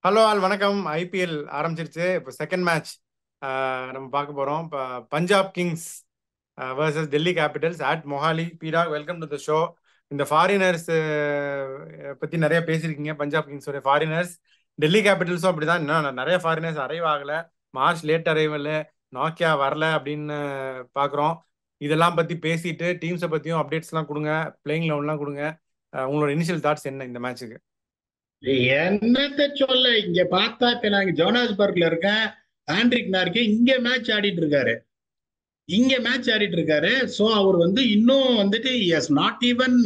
hello all வணக்கம் IPL ஆரம்பிச்சிருச்சு இப்போ செகண்ட் மேட்ச் நம்ம பார்க்க போகிறோம் இப்போ Punjab Kings versus Delhi Capitals at Mohali பீடா வெல்கம் டு த ஷோ இந்த ஃபாரினர்ஸ் பற்றி நிறைய பேசியிருக்கீங்க பஞ்சாப் கிங்ஸோட ஃபாரினர்ஸ் டெல்லி கேபிட்டல்ஸும் அப்படி தான் இன்னும் நிறைய ஃபாரினர்ஸ் அரைவ் ஆகலை மார்ச் லேட் அரைவல் நாக்கியா வரல அப்படின்னு பார்க்குறோம் இதெல்லாம் பற்றி பேசிட்டு டீம்ஸை பற்றியும் அப்டேட்ஸ்லாம் கொடுங்க பிளேயிங் லெவன்லாம் கொடுங்க உங்களோட இனிஷியல் தாட்ஸ் என்ன இந்த மேட்ச்சுக்கு என்னத்த சொல்ல இங்க பார்த்தா இப்ப நான் ஜோனாஸ்பர்க்ல இருக்கேன் ஆண்ட்ரிக் நார்கே இங்க மேட்ச் ஆடிட்டு இருக்காரு இங்க மேட்ச் ஆடிட்டு இருக்காரு சோ அவர் வந்து இன்னும் வந்துட்டு is not even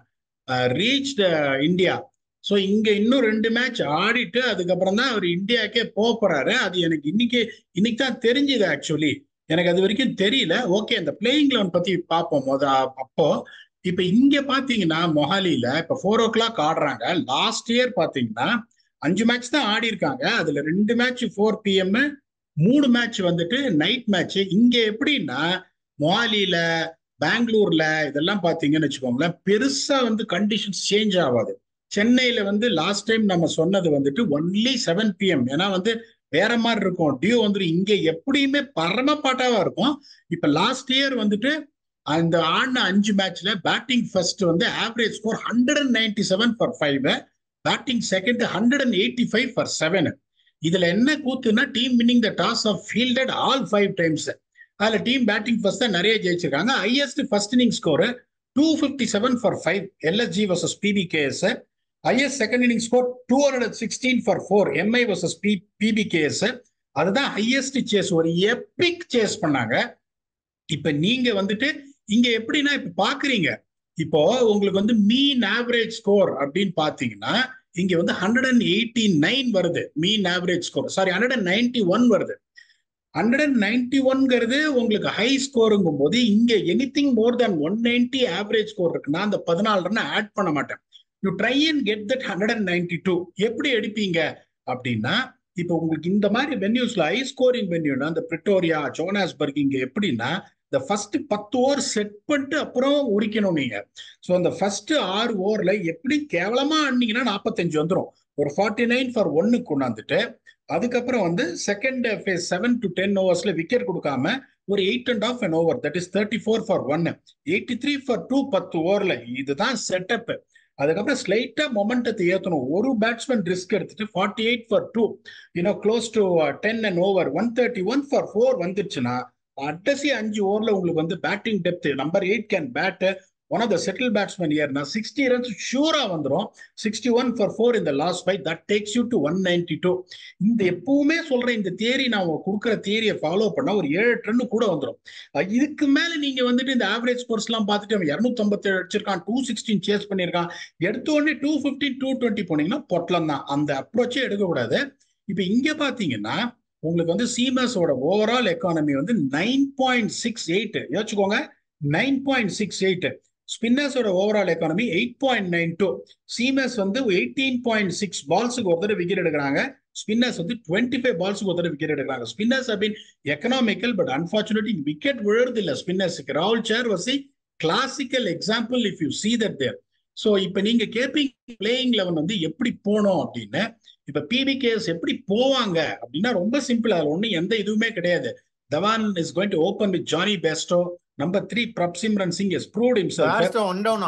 reach India so இங்க இன்னும் ரெண்டு மேட்ச் ஆடிட்டு அதுக்கப்புறம் தான் அவர் இந்தியாக்கே போக போறாரு அது எனக்கு இன்னைக்கு இன்னைக்கு தான் தெரிஞ்சுது ஆக்சுவலி எனக்கு அது வரைக்கும் தெரியல ஓகே அந்த பிளேயிங் லெவன் பத்தி பார்ப்போம் முத அப்போ இப்ப இங்க பாத்தீங்கன்னா மொஹாலியில இப்ப ஃபோர் ஓ கிளாக் ஆடுறாங்க லாஸ்ட் இயர் பாத்தீங்கன்னா அஞ்சு மேட்ச் தான் ஆடி இருக்காங்க அதுல ரெண்டு மேட்ச் ஃபோர் பிஎம் மூணு மேட்ச் வந்துட்டு நைட் மேட்ச் இங்க எப்படின்னா மொஹாலியில பெங்களூர்ல இதெல்லாம் பாத்தீங்கன்னு வச்சுக்கோங்களேன் பெருசா வந்து கண்டிஷன்ஸ் சேஞ்ச் ஆகாது சென்னையில வந்து லாஸ்ட் டைம் நம்ம சொன்னது வந்துட்டு ஒன்லி செவன் பிஎம் ஏன்னா வந்து வேற மாதிரி இருக்கும் டியூ வந்துட்டு இங்க எப்படியுமே பரமப்பாட்டாவா இருக்கும் இப்ப லாஸ்ட் இயர் வந்துட்டு அந்த ஆடின அஞ்சு மேட்ச்ல பேட்டிங் ஃபர்ஸ்ட் வந்து average score hundred and ninety seven for five batting second hundred and eighty five for seven இதுல என்ன கூத்துனா team winning the toss have fielded all five times அதுல டீம் பேட்டிங் ஃபர்ஸ்ட் தான் நிறைய ஜெயிச்சிருக்காங்க highest first inning score two fifty seven for five LSG versus PBKS highest second inning score two hundred sixteen for four MI versus P PBKS அதுதான் highest chase ஒரு epic chase பண்ணாங்க இப்ப நீங்க வந்துட்டு இங்க எப்படின்னா இப்ப பாக்குறீங்க இப்போ உங்களுக்கு வந்து மீன் ஆவரேஜ் ஸ்கோர் அப்படின்னு பாத்தீங்கன்னா இங்க வந்து ஹண்ட்ரட் அண்ட் எயிட்டி நைன் வருது mean average score sorry hundred and ninety one வருது ஹண்ட்ரட் அண்ட் நைன்டி ஒன்ங்கிறது உங்களுக்கு ஹை ஸ்கோருங்கும் போது இங்க anything more than one ninety average score இருக்குன்னா அந்த பதினாலு ரன் ஆட் பண்ண மாட்டேன் you try and get that hundred and ninety two எப்படி எடுப்பீங்க அப்படின்னா இப்போ உங்களுக்கு இந்த மாதிரி வென்யூஸ்ல ஹை ஸ்கோரிங் வென்யூனா இந்த பிரிட்டோரியா ஜோனாஸ்பர்க் இங்க எப்படின்னா இந்த ஃபர்ஸ்ட் பத்து ஓவர் செட் பண்ணிட்டு அப்புறம் உரிக்கணும் நீங்க ஸோ அந்த ஃபர்ஸ்ட் ஆறு ஓவர்ல எப்படி கேவலமா ஆடினீங்கன்னா நாற்பத்தஞ்சு வந்துடும் ஒரு ஃபார்ட்டி நைன் ஃபார் ஒன்னு கொண்டாந்துட்டு அதுக்கப்புறம் வந்து second phase seven to ten ஓவர்ஸ்ல விக்கெட் கொடுக்காம ஒரு eight and half an over that is thirty four for one eighty three for two பத்து ஓவர்ல இதுதான் செட்டப் அதுக்கப்புறம் ஸ்லைட்டா மொமெண்டத்தை ஏற்றணும் ஒரு பேட்ஸ்மேன் ரிஸ்க் எடுத்துட்டு forty eight for two you know close to ten and over one thirty one for four வந்துருச்சுன்னா கடைசி அஞ்சு ஓவர்ல உங்களுக்கு வந்து batting depth number eight can bat one of the settle batsman இயர்னா சிக்ஸ்டி ரன்ஸ் ஷூரா வந்துடும் சிக்ஸ்டி ஒன் ஃபார் ஃபோர் இந்த last five that takes you to one ninety two இந்த எப்பவுமே சொல்ற இந்த தேரி நான் கொடுக்குற தேரியை ஃபாலோ பண்ணா ஒரு ஏழு ரன்னு கூட வந்துடும் இதுக்கு மேல நீங்க வந்துட்டு இந்த ஆவரேஜ் ஸ்கோர்ஸ் எல்லாம் பார்த்துட்டு அவன் இரநூத்தி அடிச்சிருக்கான் டூ சிக்ஸ்டீன் சேஸ் பண்ணியிருக்கான் எடுத்த உடனே டூ ஃபிஃப்டின் டூ டுவெண்ட்டி போனீங்கன்னா பொட்டலம் தான் அந்த அப்ரோச்சே எடுக்கக்கூடாது இப்ப இங்க பாத்தீங்கன்னா உங்களுக்கு வந்து சீமஸோட ஓவரால் எக்கானமி வந்து நைன் பாயிண்ட் சிக்ஸ் எயிட் யோசிச்சுக்கோங்க நைன் பாயிண்ட் சிக்ஸ் எயிட் ஸ்பின்னர்ஸோட overall economy eight point nine two seamers வந்து எயிட்டீன் பாயிண்ட் சிக்ஸ் பால்ஸுக்கு ஒரு தடவை விக்கெட் எடுக்கிறாங்க ஸ்பின்னர்ஸ் வந்து டுவெண்ட்டி ஃபைவ் பால்ஸுக்கு ஒரு தடவை விக்கெட் எடுக்கிறாங்க ஸ்பின்னர்ஸ் அப்படின்னு எக்கனாமிக்கல் பட் அன்பார்ச்சுனேட்லி விக்கெட் விழுறது இல்லை ஸ்பின்னர்ஸுக்கு ராகுல் Chahar was classical example if you see that there so இப்போ நீங்க கேட்பீங்க பிளேயிங் லெவன் வந்து எப்படி போனோம் அப்படின்னு இப்ப பிபிகேஎஸ் எப்படி போவாங்க அப்படின்னா ரொம்ப சிம்பிள் அதுல ஒண்ணு எந்த இதுவுமே கிடையாது Dhawan is going to open with Jonny Bairstow number three Prabhsimran Singh is proved himself one டவுனா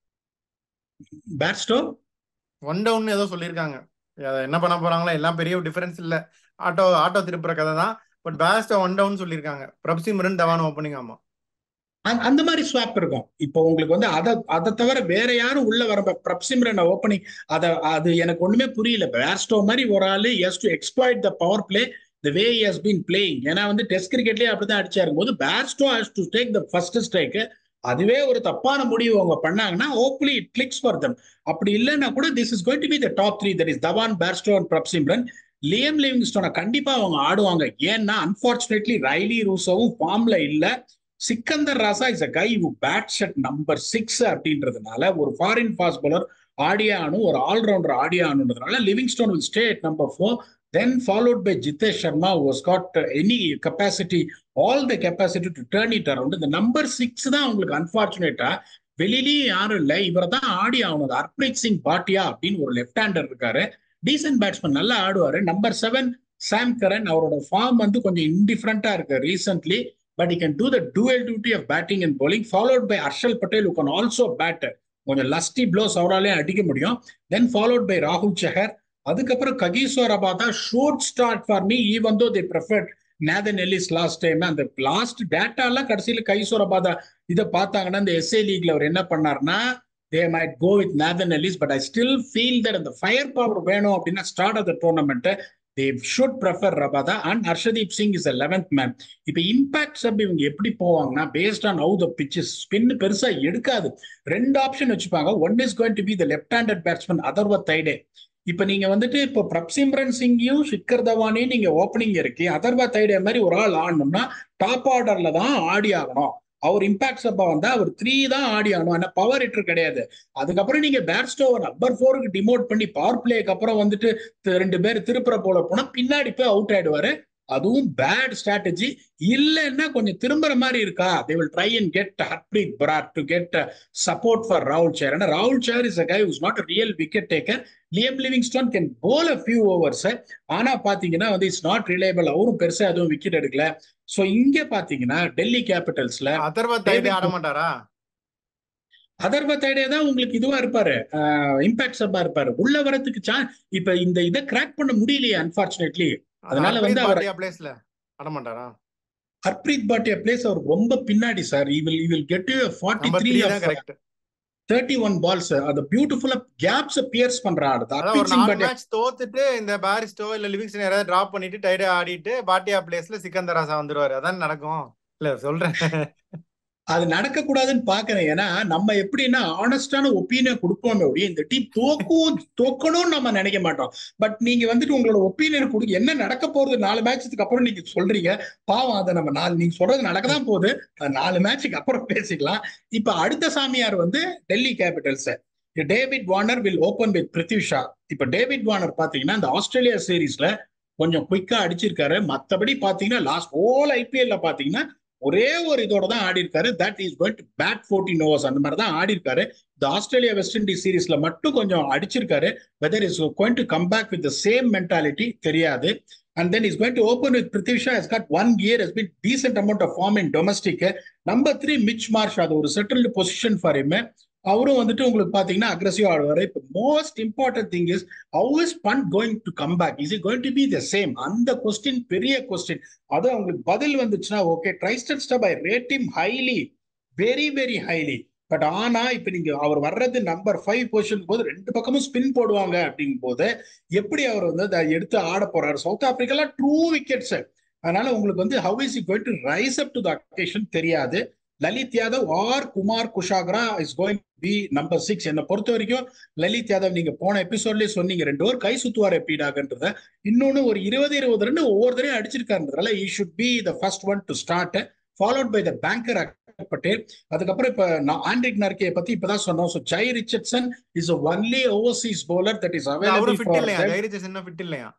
பேட்ஸ்டோ ஒன் டவுன் ஏதோ சொல்லியிருக்காங்க என்ன பண்ண போறாங்களா எல்லாம் பெரிய டிஃபரன்ஸ் இல்ல ஆட்டோ ஆட்டோ திருப்புற கதை தான் பட் பேஸ்டோ ஒன் டவுன் சொல்லியிருக்காங்க பிரப்சிம்ரன் தவான் ஓப்பனிங் ஆமா அந்த மாதிரி ஸ்வாப் இருக்கும் இப்போ உங்களுக்கு வந்து அதை அதை தவிர வேற யாரும் உள்ள வர பிரப்சிம்ரன் ஓப்பனிங் அதை அது எனக்கு ஒண்ணுமே புரியல பேர்ஸ்டோ மாதிரி ஒரு ஆளு is to exploit the power play the way has been playing ஏன்னா வந்து டெஸ்ட் கிரிக்கெட்லயே அப்படிதான் அடிச்சாரு போது Bairstow has to take the first strike அதுவே ஒரு தப்பான முடிவு அவங்க பண்ணாங்கன்னா hopefully it clicks for them அப்படி இல்லைன்னா கூட this is going to be the top three that is Dhawan Bairstow and Prabhsimran Liam லிவிங்ஸ்டோனை கண்டிப்பா அவங்க ஆடுவாங்க ஏன்னா அன்பார்ச்சுனேட்லி ரைலி ரூசோவும் ஃபார்ம்ல இல்லை சிக்கந்தர் ராசா is a guy who bat shut number six அப்படின்றதுனால ஒரு ஃபாரின் ஃபாஸ்ட் பவுலர் ஆடியானும் ஒரு ஆல்ரவுண்டர் ஆடியானுன்றதுனால Livingstone will stay at number four then followed by Jitesh Sharma was got any capacity all the capacity to turn it around இந்த number six தான் உங்களுக்கு அன்பார்ச்சுனேட்டா வெளியிலயும் யாரும் இல்லை இவரை தான் ஆடி ஆகணும் ஹர்ப்ரீத் சிங் பாட்டியா அப்படின்னு ஒரு லெஃப்ட் ஹேண்டர் இருக்காரு டீசென்ட் பேட்ஸ்மேன் நல்லா ஆடுவாரு நம்பர் செவன் சாம் கரன் அவரோட ஃபார்ம் வந்து கொஞ்சம் இன்டிஃபரண்டா இருக்கு recently but you can do the dual duty of batting and bowling followed by Harshal Patel can also bat கொஞ்சம் லஸ்டி ப்ளோஸ் அவராலையும் அடிக்க முடியும் தென் ஃபாலோட் பை ராகுல் சஹர் அதுக்கப்புறம் Kagiso Rabada should start for me even though they preferred Nathan Ellis last time அந்த last டேட்டாலாம் கடைசியில் Kagiso அபாதா இதை பார்த்தாங்கன்னா இந்த எஸ்ஏ லீக்ல அவர் என்ன பண்ணாருன்னா they might go with Nathan Ellis but I still feel that அந்த ஃபயர் பவர் வேணும் அப்படின்னா start off the tournament they should prefer Rabada and Harshdeep Singh is a eleventh man இப்போ இம்பாக்ட் சப் இவங்க எப்படி போவாங்கன்னா based on how the pitches spin பெருசா எடுக்காது ரெண்டு ஆப்ஷன் வச்சுப்பாங்க one is going to be the left handed batsman Atharva Taide இப்ப நீங்க வந்துட்டு இப்போ பிரப்சிம்ரன் சிங்கையும் ஷிக்கர் தவானையும் நீங்க ஓப்பனிங் இருக்கு அதர்வா தைடே மாதிரி ஒரு ஆள் ஆடணும்னா டாப் ஆர்டர்ல தான் ஆடி ஆகணும் அவர் இம்பாக்ட் சப்பா வந்தா அவர் த்ரீ தான் ஆடி ஆகணும் ஆனா பவர் ஹிட்டர் கிடையாது அதுக்கப்புறம் நீங்க பேட்ஸ்டோவர் நம்பர் ஃபோருக்கு டிமோட் பண்ணி பவர் பிளேக்கு அப்புறம் வந்துட்டு தி- ரெண்டு பேர் திருப்புற போல போனா பின்னாடி போய் அவுட் ஆயிடுவாரு அதுவும் பேட் ஸ்ட்ராட்டஜி இல்லைன்னா கொஞ்சம் திரும்புற மாதிரி இருக்கா they will try and get Harpreet Brar to get support for ராகுல் சேர் ஏன்னா ராகுல் Chahar is a guy is not real wicket taker Liam Livingstone can bowl a few overs ஆனா பாத்தீங்கன்னா வந்து இட்ஸ் நாட் ரிலேபிள் அவரும் பெருசா எதுவும் விக்கெட் எடுக்கல சோ இங்க பாத்தீங்கன்னா டெல்லி கேபிட்டல்ஸ்ல அதர்வா தைடே David- ஆட மாட்டாரா அதர்வ தைடே தான் உங்களுக்கு இதுவா இருப்பாரு இம்பாக்ட் சப்பா இருப்பாரு உள்ள வரதுக்கு சான் இப்ப இந்த இதை கிராக் பண்ண முடியலையே அன்பார்ச்சுனேட்லி அதனால வந்து அவர் பிளேஸ்ல ஆட மாட்டாரா ஹர்ப்ரீத் பாட்டியா பிளேஸ் அவர் ரொம்ப பின்னாடி sir he will will get you forty number three three தான் கரெக்ட் தேர்ட்டி ஒன் பால்ஸ் அந்த பியூட்டிஃபுல்லா கேப்ஸ் பியர்ஸ் பண்ற ஆடுது அதான் ஹர்ப்ரீத் ஒரு சிங் நாலு பாட்டியா மேட்ச் தோத்துட்டு இந்த பாரிஸ்டோ இல்ல லிவிங்ஸ்டன் யாராவது டிராப் பண்ணிட்டு டைடா ஆடிட்டு பாட்டியா பிளேஸ்ல சிக்கந்தர் ராசா வந்துருவாரு அதான் நடக்கும் இல்ல சொல்றேன் அது நடக்க கூடாதுன்னு பாக்குறேன் ஏன்னா நம்ம எப்படின்னா ஆனஸ்டான ஒப்பீனியன் கொடுப்போமே ஒழிய இந்த டீம் தோக்கும் தோக்கணும்னு நம்ம நினைக்க மாட்டோம் பட் நீங்க வந்துட்டு உங்களோட ஒப்பீனியன் கொடுக்க என்ன நடக்க போறது நாலு மேட்ச்சுக்கு அப்புறம் நீங்க சொல்றீங்க பாவம் அதை நம்ம நாலு நீங்க சொல்றது நடக்கதான் போகுது அது நாலு மேட்சுக்கு அப்புறம் பேசிக்கலாம் இப்ப அடுத்த சாமியார் வந்து Delhi Capitals David Warner will open with பிரித்யூஷா இப்ப டேவிட் வார்னர் பாத்தீங்கன்னா இந்த ஆஸ்திரேலியா சீரீஸ்ல கொஞ்சம் குயிக்கா அடிச்சிருக்காரு மத்தபடி பாத்தீங்கன்னா லாஸ்ட் ஹோல் ஐபிஎல்ல பாத்தீங்கன்னா ஒரே ஒரு இதோட தான் ஆடி இருக்காரு that is going to bat fourteen overs அந்த மாதிரி தான் ஆடி இருக்காரு இந்த ஆஸ்திரேலியா வெஸ்ட் இண்டீஸ் சீரீஸ்ல மட்டும் கொஞ்சம் அடிச்சிருக்காரு whether is going to come back with same mentality தெரியாது and then is going to open with Prithisha has got one year has been decent amount of form in domestic number three மிச் Marsh அது ஒரு settled position for him அவரும் வந்துட்டு உங்களுக்கு பாத்தீங்கன்னா aggressive ஆடுவாரு இப்போ most important thing is how is Pant going to come back is it going to be the same அந்த question பெரிய கொஸ்டின் அது அவங்களுக்கு பதில் வந்துச்சுன்னா okay Tristan Stubbs I rate him highly very very highly but ஆனா இப்ப நீங்க அவர் வர்றது நம்பர் ஃபைவ் பொசிஷன் போது ரெண்டு பக்கமும் ஸ்பின் போடுவாங்க அப்படிங்கும் போது எப்படி அவர் வந்து அதை எடுத்து ஆட போறாரு சவுத் ஆப்பிரிக்கால ட்ரூ விக்கெட்ஸ் அதனால உங்களுக்கு வந்து how is going to rise up to the occasion தெரியாது Lalit Yadav or Kumar Kushagra is going be number six என்னை பொறுத்த வரைக்கும் லலித் யாதவ் நீங்க போன எபிசோட்லயே சொன்னீங்க ரெண்டு ஓவர் கை சுத்துவார் எப்படிடாகன்றத இன்னொன்னு ஒரு இருபது இருபது ரெண்டு ஒவ்வொரு தடையும் அடிச்சிருக்காருன்றதால he should be the first one to start followed by the banger Patel அதுக்கப்புறம் இப்ப நான் ஆண்ட்ரிக் நார்கே பத்தி இப்பதான் சொன்னோம் so Jhye Richardson is only overseas bowler that is அவரும் அவைலபிள் ஃபிட் ஃபார் இல்லையா தைரியம் இன்னும் ஃபிட் இல்லையா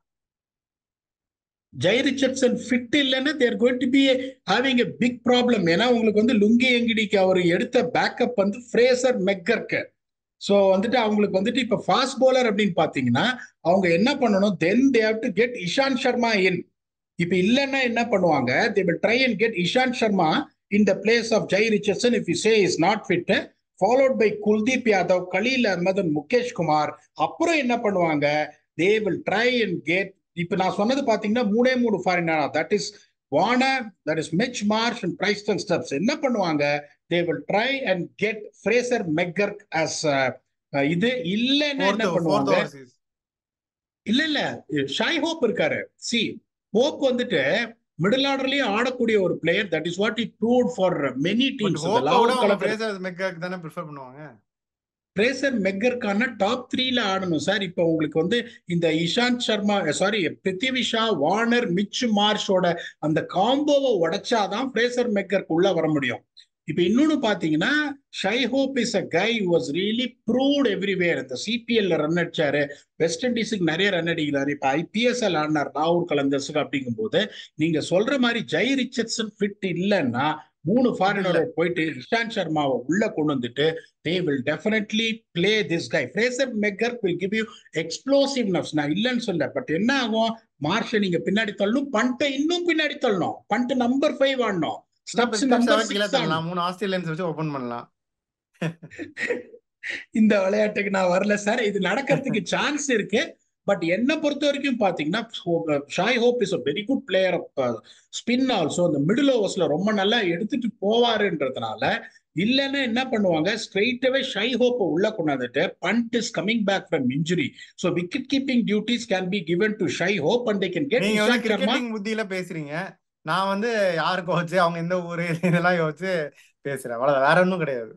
ஜை ரிச்சர்ட்சன் ஃபிட் இல்லைன்னா they're going to be having a big problem ஏன்னா உங்களுக்கு வந்து லுங்கி எங்கிடிக்கு அவர் எடுத்த பேக்கப் வந்து ஃப்ரேசர் மெக்கர்க்கு ஸோ வந்துட்டு அவங்களுக்கு வந்துட்டு இப்போ ஃபாஸ்ட் bowler அப்படின்னு பார்த்தீங்கன்னா அவங்க என்ன பண்ணணும் then they have to get Ishant Sharma in இப்போ இல்லைன்னா என்ன பண்ணுவாங்க they will try and get Ishant Sharma in the place of Jhye Richardson if you say is not fit followed by Kuldeep Yadav Khaleel Ahmed and Mukesh Kumar அப்புறம் என்ன பண்ணுவாங்க they will try and get இப்ப நான் சொன்னது பாத்தீங்கன்னா மூணே மூணு foreigner that is Warner that is Mitch Marsh and Tristan Stubbs என்ன பண்ணுவாங்க they will try and get Fraser McGurk as இது இல்லைன்னா என்ன ஃபோர்த் ஃபோர்த் பண்ணுவாங்க ஓவர்சீஸ் இல்ல இல்ல ஷாய் ஹோப் இருக்காரு சி ஹோப் வந்துட்டு மிடில் ஆர்டர்லயே ஆடக்கூடிய ஒரு player that is what he proved for many but teams ஹோப்பை விட லாவூர் அவங்க களத்துல பிரேசர் மெக்காக்கு தானே ப்ரிஃபர் பண்ணுவாங்க பிரேசர் மெக்கர்க்கான டாப் த்ரீல ஆடணும் சார் இப்போ உங்களுக்கு வந்து இந்த Ishant Sharma sorry Prithvi Shaw Warner Mitch மார்ஷோட அந்த காம்போவை உடைச்சாதான் பிரேசர் மெக்கருக்கு உள்ள வர முடியும் இப்போ இன்னொன்னு பாத்தீங்கன்னா Shai Hope is a guy was really proved everywhere இந்த சிபிஎல்ல ரன் அடிச்சாரு வெஸ்ட் இண்டீஸுக்கு நிறைய ரன் அடிக்கிறாரு இப்போ ஐபிஎஸ்எல் ஆடினார் ராகுல் கலந்தர்ஸுக்கு அப்படிங்கும்போது நீங்க சொல்ற மாதிரி ஜெய் ரிச்சர்ட்சன் ஃபிட் இல்லைன்னா மூணு ஃபாரினரோட போயிட்டு இஷாந்த் சர்மாவை உள்ள கொண்டு வந்துட்டு they will definitely play this guy Fraser McGurk will give you explosiveness நான் இல்லைன்னு சொல்ல பட் என்ன ஆகும் மார்ஷை நீங்க பின்னாடி தள்ளணும் பண்ட்டை இன்னும் பின்னாடி தள்ளணும் பண்ட் நம்பர் ஃபைவ் ஆடணும் ஸ்டப்ஸ் நம்பர் சிக்ஸ் ஆடணும் தரலாம் மூணு ஆஸ்திரேலியன்ஸ் வச்சு ஓபன் பண்ணலாம் இந்த விளையாட்டுக்கு நான் வரல சார் இது நடக்கிறதுக்கு சான்ஸ் இருக்கு பட் என்ன பொறுத்த வரைக்கும் பாத்தீங்கன்னா Shai Hope is a very good player spin also அந்த மிடில் ஓவர்ஸ்ல ரொம்ப நல்லா எடுத்துட்டு போவாருன்றதுனால இல்லைன்னா என்ன பண்ணுவாங்க ஸ்ட்ரெயிட்டவே ஷை ஹோப்பை உள்ள கொண்டாந்துட்டு Pant is coming back from injury so wicket keeping duties can be given to Shai Hope and they can get நீங்க வந்து இஷாந்த் சர்மா கிரிக்கெட்டிங் புத்தியில பேசுறீங்க நான் வந்து யாரு கோச்சு அவங்க எந்த ஊரு இதெல்லாம் யோசிச்சு பேசுறேன் அவ்வளவு வேற ஒன்றும் கிடையாது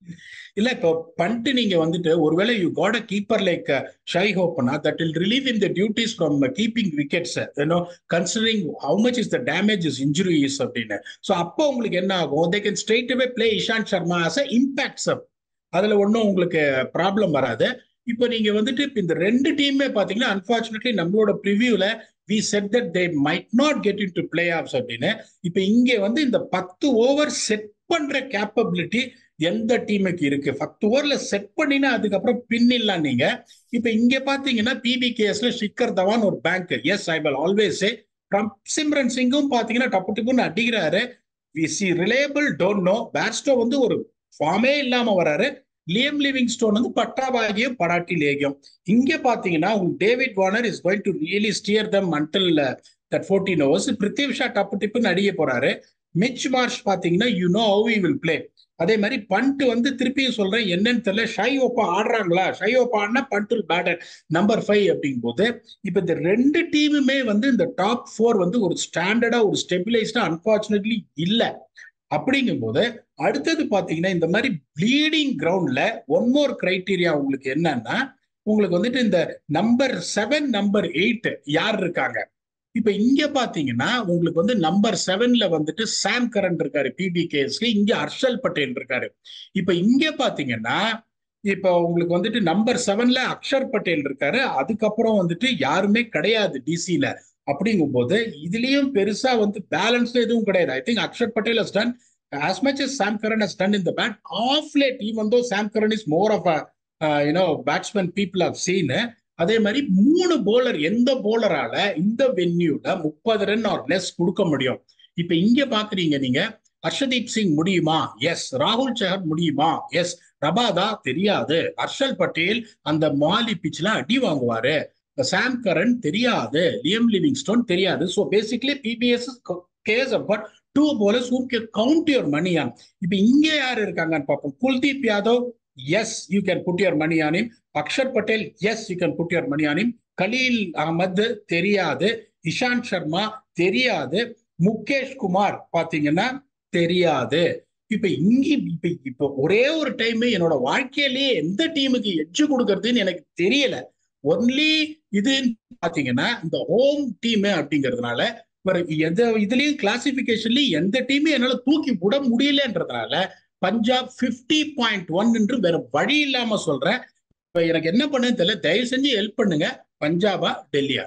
இல்ல இப்போ பண்ட் நீங்க வந்துட்டு ஒருவேளை you got a keeper like Shai ஹோப்னா that will relieve in the duties from keeping wickets you know considering how much is the damage is injury is அப்படின்னு ஸோ அப்போ உங்களுக்கு என்ன ஆகும் they can straight away play Ishant Sharma as a impact sub அதுல ஒன்றும் உங்களுக்கு problem வராது இப்போ நீங்க வந்துட்டு இப்போ இந்த ரெண்டு டீமே பாத்தீங்கன்னா அன்பார்ச்சுனேட்லி நம்மளோட ப்ரிவியூல we said that they might not get into playoffs அப்படின்னு இப்போ இங்க வந்து இந்த பத்து ஓவர் செட் பண்ற கேப்பபிலிட்டி எந்த டீமுக்கு இருக்கு பத்து ஓவர்ல செட் பண்ணினா அதுக்கப்புறம் பின்னிடலாம் நீங்க இப்ப இங்க பாத்தீங்கன்னா பிபிகேஎஸ்ல ஷிக்கர் தவான் ஒரு bank as I will always Simran சிங்கும் பாத்தீங்கன்னா டப்பு டப்புன்னு அடிக்கிறாரு we see reliable don't know Bairstow வந்து ஒரு ஃபார்மே இல்லாம வராரு லியம் லிவிங் ஸ்டோன் வந்து பட்டாபாகியம் படாட்டி லேகியம் இங்க பாத்தீங்கன்னா உங்களுக்கு David Warner is going to really steer them until that fourteen overs Prithvi Shaw டப்பு டிப்புன்னு அடிக்க போறாரு மிச் மார்ஷ் பாத்தீங்கன்னா you know how we will play அதே மாதிரி பண்ட் வந்து திருப்பியும் சொல்றேன் என்னன்னு தெரியல ஷை ஓப்பா ஆடுறாங்களா ஷை ஓப்பா ஆடினா பண்ட் பேட்டர் நம்பர் ஃபைவ் அப்படிங்கும் போது இப்ப இந்த ரெண்டு டீமுமே வந்து இந்த டாப் ஃபோர் வந்து ஒரு ஸ்டாண்டர்டா ஒரு ஸ்டெபிலைஸ்டா அன்பார்ச்சுனேட்லி இல்ல அப்படிங்கும் போது அடுத்தது பாத்தீங்கன்னா இந்த மாதிரி ப்ளீடிங் கிரவுண்ட்ல ஒன் மோர் கிரைட்டீரியா உங்களுக்கு என்னன்னா உங்களுக்கு வந்துட்டு இந்த நம்பர் செவன் நம்பர் எயிட் யார் இருக்காங்க இப்ப இங்க பாத்தீங்கன்னா உங்களுக்கு வந்து நம்பர் செவன்ல வந்துட்டு சாம் கரன் இருக்காரு பிபிகேஎஸ்க்கு இங்க ஹர்ஷல் பட்டேல் இருக்காரு இப்ப இங்க பாத்தீங்கன்னா இப்ப உங்களுக்கு வந்துட்டு நம்பர் செவன்ல அக்ஷர் பட்டேல் இருக்காரு அதுக்கப்புறம் வந்துட்டு யாருமே கிடையாது டிசில அப்படிங்கும் போது இதுலயும் பெருசா வந்து பேலன்ஸ் எதுவும் கிடையாது I think Axar Patel has done as much as Sam Curran has done in the bat, off late, even though Sam Curran is more of a, uh, you know, batsman people have seen, அதே மாதிரி மூணு bowler எந்த போலரால இந்த வென்யூல முப்பது run R less கொடுக்க முடியும் இப்ப இங்க பாக்குறீங்க நீங்க ஹர்ஷதீப் சிங் முடியுமா எஸ் ராகுல் சஹர் முடியுமா எஸ் ரபாதா தெரியாது ஹர்ஷல் பட்டேல் அந்த மாலி பிச்ல அடி வாங்குவாரு சாம் கரன் தெரியாது லியம் லிவிங்ஸ்டோன் தெரியாது so basically PBS gets about two bowlers who can count your money on இப்ப இங்க யார் இருக்காங்கன்னு பார்ப்போம் Kuldeep Yadav yes you can put your money on him Axar Patel yes you can put your money on him Khaleel Ahmed தெரியாது இஷாந்த் சர்மா தெரியாது முகேஷ் குமார் பாத்தீங்கன்னா தெரியாது இப்ப இங்க இப்ப இப்ப ஒரே ஒரு டைம் என்னோட வாழ்க்கையிலேயே எந்த டீமுக்கு எட்ஜு கொடுக்கறதுன்னு எனக்கு தெரியல ஒன்லி இது பாத்தீங்கன்னா இந்த ஹோம் டீம் அப்படிங்கிறதுனால எந்த இதுலயும் கிளாசிபிகேஷன்லயும் எந்த டீமும் என்னால தூக்கி விட முடியலன்றதுனால பஞ்சாப் பிப்டி பாயிண்ட் ஒன் என்று வேற வழி இல்லாம சொல்றேன் இப்ப எனக்கு என்ன பண்ணுன்னு தெரியல தயவு செஞ்சு ஹெல்ப் பண்ணுங்க பஞ்சாபா டெல்லியா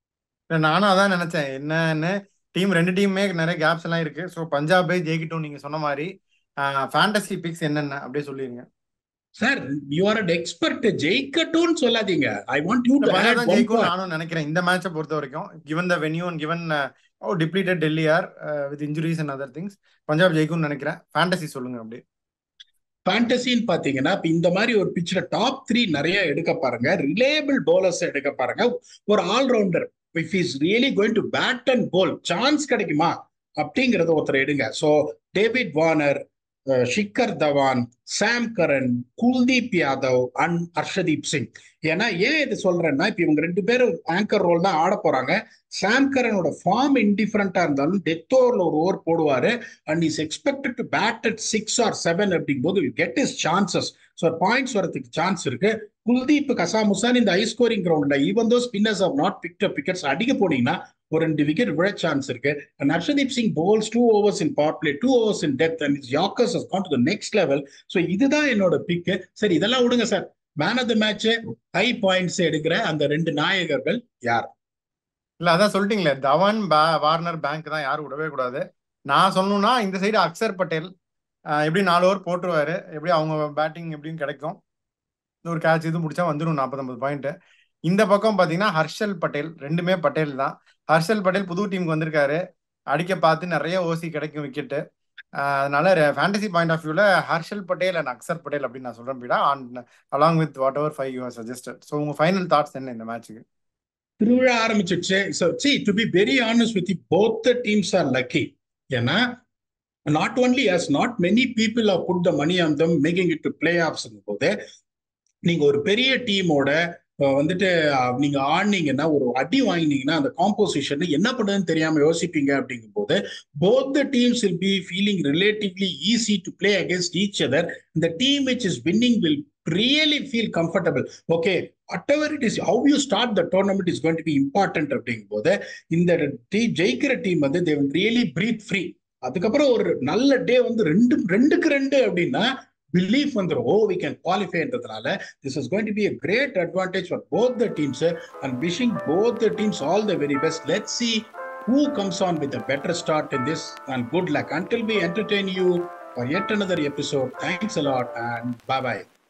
நானும் அதான் நினைச்சேன் என்னன்னு டீம் ரெண்டு டீமுமே நிறைய கேப்ஸ் எல்லாம் இருக்கு ஸோ பஞ்சாபே ஜெயிக்கட்டும் நீங்க சொன்ன மாதிரி ஃபேண்டசி பிக்ஸ் என்னென்ன அப்படியே சொல்லிருங்க sir you are an expert ஜெயிக்கட்டும்னு சொல்லாதீங்க I want you to Punjab தான் ஜெயிக்கும் நானும் நினைக்கிறேன் இந்த மேட்சை பொறுத்த வரைக்கும் given the venue and given a depleted Delhi are with injuries and other things Punjab ஜெயிக்கும்னு நினைக்கிறேன் ஃபேண்டசி சொல்லுங்க அப்படியே ஃபேண்டசின்னு பாத்தீங்கன்னா இப்ப இந்த மாதிரி ஒரு பிச்சில் டாப் த்ரீ நிறைய எடுக்க பாருங்க ரிலேபிள் பவுலர்ஸ் எடுக்க பாருங்க ஒரு allrounder if is really going to bat and bowl chance கிடைக்குமா அப்படிங்கறத ஒருத்தர் எடுங்க so David Warner Shikhar Dhawan Sam Curran Kuldeep Yadav and Harshdeep Singh ஏன்னா ஏன் இது சொல்றேன்னா இப்ப இவங்க ரெண்டு பேரும் ஆங்கர் ரோல் தான் ஆட போறாங்க சாம் கரனோட ஃபார்ம் இன்டிஃபரண்டா இருந்தாலும் டெத் ஓவர்ல ஒரு ஓவர் போடுவாரு and is expected to bat at six or seven அப்படிங்கும் போது get is chances so points வரதுக்கு சான்ஸ் இருக்கு குல்தீப் கசாமுசான் இந்த ஹை ஸ்கோரிங் கிரவுண்ட்ல even though spinners have not picked up wickets அடிக்க போனீங்கன்னா ஒரு ரெண்டு விக்கெட் விழ சான்ஸ் இருக்கு and Harshdeep Singh bowls two overs in power play two overs in death and is yorkers has gone to the next level so இதுதான் என்னோட பிக்கு சரி இதெல்லாம் விடுங்க sir man of the match high points எடுக்கிற அந்த ரெண்டு நாயகர்கள் யார் இல்ல அதான் சொல்லிட்டீங்களே தவான் வார்னர் பேங்க் தான் யாரும் விடவே கூடாது நான் சொல்லணும்னா இந்த சைடு அக்சர் பட்டேல் ஆஹ் எப்படி நாலு ஓவர் போட்டுருவாரு எப்படி அவங்க பேட்டிங் எப்படின்னு கிடைக்கும் ஒரு கேட்ச் இது முடிச்சா வந்துடும் நாற்பத்தொம்பது பாயிண்ட் இந்த பக்கம் பார்த்தீங்கன்னா ஹர்ஷல் பட்டேல் ரெண்டுமே பட்டேல் தான் ஹர்ஷல் பட்டேல் புது டீமுக்கு வந்திருக்காரு அடிக்க பார்த்து நிறைய ஓசி கிடைக்கும் விக்கெட்டு அதனால ஃபேண்டசி பாயிண்ட் ஆஃப் வியூல ஹர்ஷல் பட்டேல் அண்ட் அக்சர் பட்டேல் அப்படின்னு நான் சொல்றேன் beta on along with whatever five you suggested so உங்க ஃபைனல் தாட்ஸ் என்ன இந்த மேட்ச்சுக்கு திருவிழா ஆரம்பிச்சிடுச்சு so see to be very honest with both the teams are lucky ஏன்னா not only as not many people are put the money on them making it to play ஆஃப்ஸ்ங்கும் போது நீங்க ஒரு பெரிய டீமோட வந்துட்டு நீங்க ஆடினீங்கன்னா ஒரு அடி வாங்கினீங்கன்னா அந்த காம்போசிஷன் என்ன பண்ணுறதுன்னு தெரியாம யோசிப்பீங்க அப்படிங்கும் போது both the teams will be feeling relatively easy to play against each other இந்த team which is winning will really feel comfortable okay whatever it is how you start the tournament is going to be important அப்படிங்கும் போது இந்த tea ஜெயிக்கிற team வந்து they will really breathe free அதுக்கப்புறம் ஒரு நல்ல டே வந்து ரெண்டு ரெண்டுக்கு ரெண்டு அப்படின்னா பிலீஃப் வந்துடும் ஓ வி கேன் குவாலிஃபைன்றதுனால this is going to be a great advantage for both the teams and wishing both the teams all the very best let see who comes on with a better start in this and good luck until we entertain you for yet another episode thanks a lot and bye bye